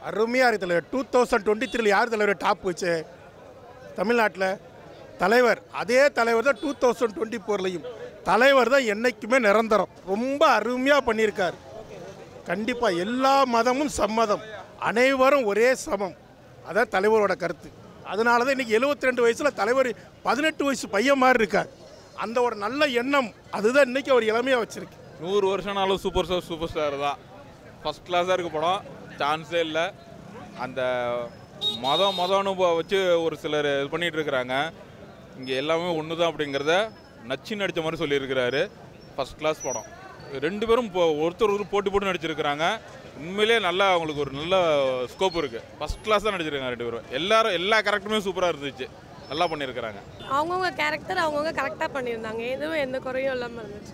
அருமையாக இருக்கு தலைவர் டூ தௌசண்ட் டுவெண்ட்டி த்ரீல யார் தலைவர் டாப் வச்சு தமிழ்நாட்டில் தலைவர் அதே தலைவர் தான் டூ தௌசண்ட் டுவெண்ட்டி ஃபோர்லையும் தலைவர் தான் என்றைக்குமே நிரந்தரம் ரொம்ப அருமையாக பண்ணியிருக்கார் கண்டிப்பாக எல்லா மதமும் சம்மதம் அனைவரும் ஒரே சமம் அதான் தலைவரோட கருத்து அதனால தான் இன்றைக்கி எழுபத்தி ரெண்டு வயசில் தலைவர் பதினெட்டு வயசு பையன் மாதிரி இருக்கார் அந்த ஒரு நல்ல எண்ணம் அதுதான் இன்றைக்கி அவர் இளமையாக வச்சிருக்கு நூறு வருஷம்னாலும் சூப்பர் ஸ்டார் சூப்பர் ஸ்டார் தான் ஃபஸ்ட் கிளாஸாக இருக்க படம் சான்ஸே இல்லை அந்த மதம் மதம்னு ப- வச்சு ஒரு சிலர் இது பண்ணிட்டு இருக்கிறாங்க இங்கே எல்லாமே ஒன்று தான் அப்படிங்கிறத நச்சு நடித்த மாதிரி சொல்லியிருக்கிறாரு ஃபஸ்ட் கிளாஸ் படம் ரெண்டு பேரும் இப்போ ஒருத்தர் ஒருத்தர் போட்டி போட்டு நடிச்சிருக்கிறாங்க உண்மையிலே நல்லா அவங்களுக்கு ஒரு நல்ல ஸ்கோப் இருக்குது ஃபஸ்ட் கிளாஸ் தான் நடிச்சிருக்காங்க ரெண்டு பேரும் எல்லாரும் எல்லா கேரக்டருமே சூப்பராக இருந்துச்சு நல்லா பண்ணியிருக்கிறாங்க அவங்கவுங்க கேரக்டர் அவங்கவுங்க கரெக்டாக பண்ணியிருந்தாங்க எதுவும் எந்த குறையும் இல்லாமல் இருந்துச்சு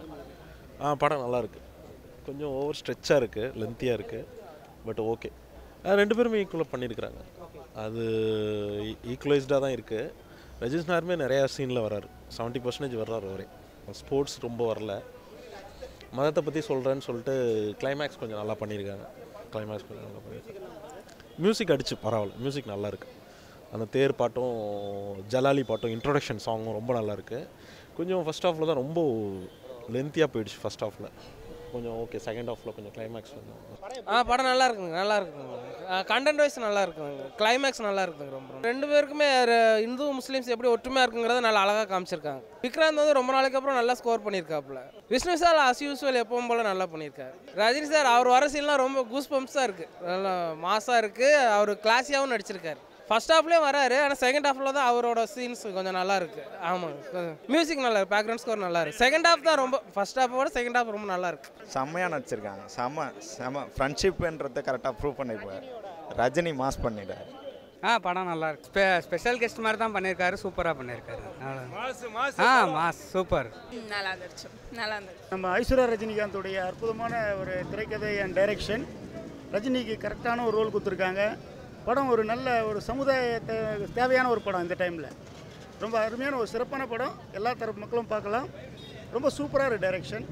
ஆ படம் நல்லா இருக்கு கொஞ்சம் ஓவர் ஸ்ட்ரெச்சாக இருக்குது லென்த்தியாக இருக்குது பட் ஓகே ரெண்டு பேருமே ஈக்குவலாக பண்ணியிருக்கிறாங்க அது ஈக்குவலைஸ்டாக தான் இருக்குது ரஜினி சாருமே நிறையா சீனில் வராரு செவன்ட்டி பர்சன்டேஜ் வர்றாரு அவரே ஸ்போர்ட்ஸ் ரொம்ப வரல மதத்தை பற்றி சொல்கிறேன்னு சொல்லிட்டு கிளைமேக்ஸ் கொஞ்சம் நல்லா பண்ணியிருக்காங்க கிளைமேக்ஸ் கொஞ்சம் நல்லா பண்ணியிருக்காங்க மியூசிக் அடிச்சு பரவாயில்ல மியூசிக் நல்லா இருக்கு அந்த தேர் பாட்டும் ஜலாலி பாட்டும் இன்ட்ரொடக்ஷன் சாங்கும் ரொம்ப நல்லா இருக்கு கொஞ்சம் ஃபர்ஸ்ட் ஹாஃபில் தான் ரொம்ப லென்த்தியாக போயிடுச்சு ஃபர்ஸ்ட் ஹாஃபில் கொஞ்சம் ஓகே செகண்ட் ஹாஃபில் கொஞ்சம் கிளைமேக்ஸ் வந்து ஆ படம் நல்லா இருக்குங்க நல்லா இருக்குங்க கண்டென்ட் வைஸ் நல்லா இருக்குங்க கிளைமேக்ஸ் நல்லா இருக்குங்க ரொம்ப ரெண்டு பேருக்குமே ர- இந்து முஸ்லீம்ஸ் எப்படி ஒற்றுமையாக இருக்குங்கிறத நல்லா அழகாக காமிச்சிருக்காங்க விக்ராந்த் வந்து ரொம்ப நாளைக்கு அப்புறம் நல்லா ஸ்கோர் பண்ணியிருக்காப்புல விஷ்ணு சார் அஸ் யூஸ்வல் எப்பவும் போல் நல்லா பண்ணியிருக்காரு ரஜினி சார் அவர் வர சீன்லாம் ரொம்ப கூஸ் பம்ப்ஸாக இருக்குது நல்லா மாசாக இருக்குது அவர் கிளாஸியாகவும் நடிச்சிருக்காரு ஃபர்ஸ்ட் ஹாஃப்லேயே வராரு ஆனால் செகண்ட் ஹாஃபில் தான் அவரோட சீன்ஸ் கொஞ்சம் நல்லா இருக்கு ஆமாம் மியூசிக் நல்லா இருக்கு பேக்ரவுண்ட் ஸ்கோர் நல்லா இருக்கு செகண்ட் ஹாஃப் தான் ரொம்ப ஃபர்ஸ்ட் ஹாஃபோட செகண்ட் ஹாஃப் ரொம்ப நல்லா இருக்கு செம்மையாக நடிச்சிருக்காங்க செம்ம செம ஃப்ரெண்ட்ஷிப்ன்றதை கரெக்டாக ப்ரூவ் பண்ணிருப்பார் ரஜினி மாஸ் பண்ணிட்டார் ஆ படம் நல்லா இருக்கு ஸ்பெ ஸ்பெஷல் கெஸ்ட் மாதிரி தான் பண்ணியிருக்காரு சூப்பராக பண்ணியிருக்காரு நல்லா- ஆ மாஸ் சூப்பர் நல்லா இருந்துச்சு நல்லா இருந்துச்சு நம்ம ஐஸ்வர்யா ரஜினிகாந்தோடைய அற்புதமான ஒரு திரைக்கதை அண்ட் டைரக்ஷன் ரஜினிக்கு கரெக்டான ஒரு ரோல் கொடுத்துருக்காங்க படம் ஒரு நல்ல ஒரு சமுதாயத்தை தேவையான ஒரு படம் இந்த டைமில் ரொம்ப அருமையான ஒரு சிறப்பான படம் எல்லா தரப்பு மக்களும் பார்க்கலாம் ரொம்ப சூப்பராக ஒரு டைரக்ஷன்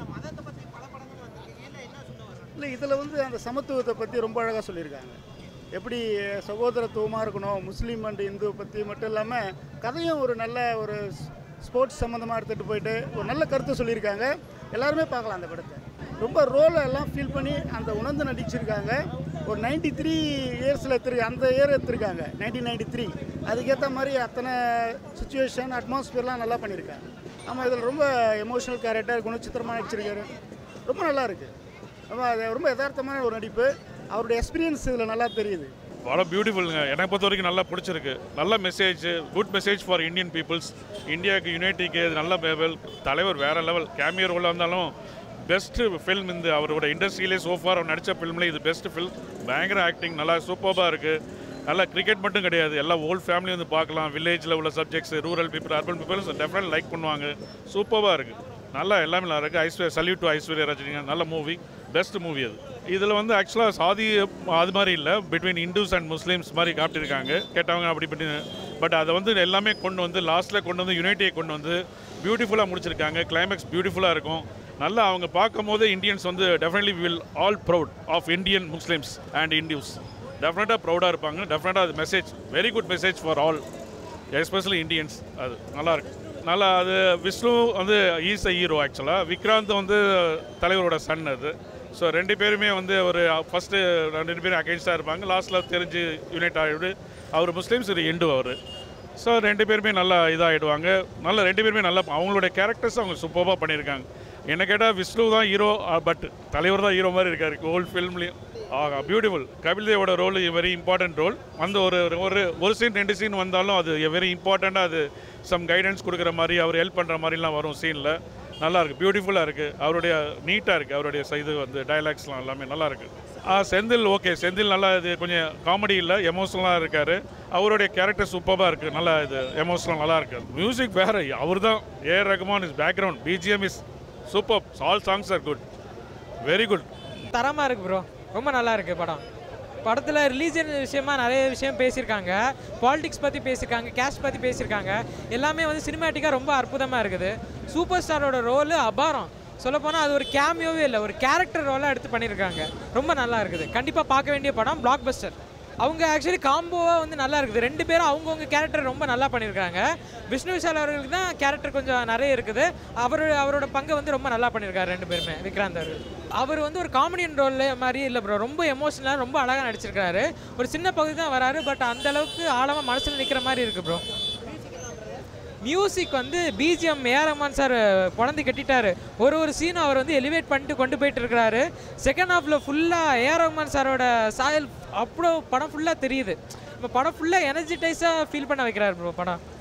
இல்லை இதில் வந்து அந்த சமத்துவத்தை பற்றி ரொம்ப அழகாக சொல்லியிருக்காங்க எப்படி சகோதரத்துவமாக இருக்கணும் முஸ்லீம் அண்ட் இந்து பற்றி மட்டும் இல்லாமல் கதையும் ஒரு நல்ல ஒரு ஸ்போர்ட்ஸ் சம்மந்தமாக எடுத்துகிட்டு போயிட்டு ஒரு நல்ல கருத்தை சொல்லியிருக்காங்க எல்லாருமே பார்க்கலாம் அந்த படத்தை ரொம்ப ரோலை எல்லாம் ஃபீல் பண்ணி அந்த உணர்ந்து நடிச்சிருக்காங்க ஒரு நைன்டி த்ரீ இயர்ஸில் எடுத்துரு அந்த இயர் எடுத்திருக்காங்க நைன்டீன் நைன்டி த்ரீ அதுக்கேற்ற மாதிரி அத்தனை சுச்சுவேஷன் அட்மாஸ்பியர்லாம் நல்லா பண்ணியிருக்காங்க ஆமாம் இதில் ரொம்ப எமோஷனல் கேரக்டர் குணச்சித்திரமாக நடிச்சிருக்காரு ரொம்ப நல்லா இருக்குது ரொம்ப அது ரொம்ப யதார்த்தமான ஒரு நடிப்பு அவருடைய எக்ஸ்பீரியன்ஸ் இதில் நல்லா தெரியுது படம் பியூட்டிஃபுல்லுங்க எனக்கு பொறுத்த வரைக்கும் நல்லா பிடிச்சிருக்கு நல்ல message good message for Indian peoples இந்தியாவுக்கு யுனைட்டிக்கு இது நல்ல லெவல் தலைவர் வேற லெவல் கேமியோ ரோலாக இருந்தாலும் பெஸ்ட்டு ஃபில்ம் இந்த அவரோட இண்டஸ்ட்ரியிலே சோஃபார் அவர் நடித்த ஃபில்மில் இது பெஸ்ட் ஃபில்ம் பயங்கர ஆக்டிங் நல்லா சூப்பராக இருக்குது நல்லா கிரிக்கெட் மட்டும் கிடையாது எல்லா ஓல்ட் ஃபேமிலி வந்து பார்க்கலாம் வில்லேஜில் உள்ள subjects rural people urban peoples definite like பண்ணுவாங்க சூப்பராக இருக்குது நல்லா எல்லாமே நல்லா இருக்குது ஐஸ்வர்யா சல்யூட் டு ஐஸ்வர்யா ரஜினிகாந்த் நல்ல மூவி பெஸ்ட் மூவி அது இதில் வந்து ஆக்சுவலாக சாதி அது மாதிரி இல்லை பிட்வீன் இந்துஸ் அண்ட் முஸ்லீம்ஸ் மாதிரி காட்டியிருக்காங்க கேட்டவங்க அப்படி இப்படி பட் அதை வந்து எல்லாமே கொண்டு வந்து லாஸ்ட்டில் கொண்டு வந்து யுனைட்டியை கொண்டு வந்து பியூட்டிஃபுல்லாக முடிச்சிருக்காங்க கிளைமேக்ஸ் பியூட்டிஃபுல்லாக இருக்கும் நல்லா அவங்க பார்க்கும் போது இந்தியன்ஸ் வந்து definitely will all proud of Indian Muslims and Hindus டெஃபினட்டாக ப்ரௌடாக இருப்பாங்க டெஃபினட்டாக அது message very good message for all especially Indians அது நல்லா இருக்கு நல்லா அது விஷ்ணு வந்து ஈஸ் அ ஹீரோ ஆக்சுவலாக விக்ராந்த் வந்து தலைவரோட சன் அது ஸோ ரெண்டு பேருமே வந்து ஒரு ஃபஸ்ட்டு ரெண்டு பேரும் அகேன்ஸ்டாக இருப்பாங்க லாஸ்ட்டில் தெரிஞ்சு யூனைட் ஆகிவிடு அவர் முஸ்லீம்ஸ் இது இண்டு அவர் ஸோ ரெண்டு பேருமே நல்லா இதாகிடுவாங்க நல்ல ரெண்டு பேருமே நல்லா அவங்களோட கேரக்டர்ஸ் அவங்க சூப்பராக பண்ணியிருக்காங்க என்ன கேட்டால் விஷ்ணு தான் ஹீரோ பட் தலைவர் தான் ஹீரோ மாதிரி இருக்காரு ஓல்ட் ஃபில்ம்லேயும் ஆகா பியூட்டிஃபுல் கபில் தேவோட ரோல் வெரி இம்பார்ட்டன்ட் ரோல் அந்த ஒரு ஒரு ஒரு சீன் ரெண்டு சீன் வந்தாலும் அது வெரி இம்பார்ட்டண்ட்டாக அது சம் கைடன்ஸ் கொடுக்குற மாதிரி அவர் ஹெல்ப் பண்ணுற மாதிரிலாம் வரும் சீனில் நல்லா இருக்கு பியூட்டிஃபுல்லாக இருக்குது அவருடைய நீட்டாக இருக்குது அவருடைய ச- இது வந்து டைலாக்ஸ்லாம் எல்லாமே நல்லா இருக்கு ஆ செந்தில் ஓகே செந்தில் நல்லா இது கொஞ்சம் காமெடி இல்லை எமோஷனலாக இருக்கார் அவருடைய கேரக்டர் சூப்பராக இருக்குது நல்லா இது எமோஷனல் நல்லா இருக்கு மியூசிக் வேறு அவர் தான் A Rahman is background BGM is super all songs are good very good தரமாக இருக்கு ப்ரோ ரொம்ப நல்லா இருக்கு படம் படத்தில் ரிலீஜன் விஷயமா நிறைய விஷயம் பேசியிருக்காங்க பாலிடிக்ஸ் பற்றி பேசியிருக்காங்க கேஸ்ட் பற்றி பேசியிருக்காங்க எல்லாமே வந்து சினிமேட்டிக்காக ரொம்ப அற்புதமாக இருக்குது சூப்பர் ஸ்டாரோட ரோலு அபாரம் சொல்லப்போனால் அது ஒரு கேமியோவே இல்லை ஒரு கேரக்டர் ரோலாக எடுத்து பண்ணியிருக்காங்க ரொம்ப நல்லா இருக்குது கண்டிப்பாக பார்க்க வேண்டிய படம் பிளாக் பஸ்டர் அவங்க ஆக்சுவலி காம்போவாக வந்து நல்லா இருக்குது ரெண்டு பேரும் அவங்கவுங்க கேரக்டர் ரொம்ப நல்லா பண்ணியிருக்காங்க விஷ்ணு விஷால் அவர்களுக்கு தான் கேரக்டர் கொஞ்சம் நிறைய இருக்குது அவர் அவரோட பங்கை வந்து ரொம்ப நல்லா பண்ணியிருக்காரு ரெண்டு பேருமே விக்ராந்த் அவர்கள் அவர் வந்து ஒரு காமெடியன் ரோல் மாதிரி இல்லை ப்ரோ ரொம்ப எமோஷனலாக ரொம்ப அழகாக நடிச்சிருக்காரு ஒரு சின்ன பகுதி தான் வராரு பட் அந்த அளவுக்கு ஆழமாக மனசில் நிற்கிற மாதிரி இருக்குது ப்ரோ மியூசிக் வந்து பிஜிஎம் ஏ ரஹ்மான் சார் குழந்தை கட்டிட்டாரு ஒரு ஒரு சீனும் அவர் வந்து எலிவேட் பண்ணிட்டு கொண்டு போயிட்டு இருக்கிறாரு செகண்ட் ஹாஃப்ல ஃபுல்லாக ஏ ரஹ்மான் சாரோட சாயல் அவ்வளோ படம் ஃபுல்லாக தெரியுது இப்போ படம் ஃபுல்லாக எனர்ஜிட்டைஸாக ஃபீல் பண்ண வைக்கிறாரு ப்ரோ படம்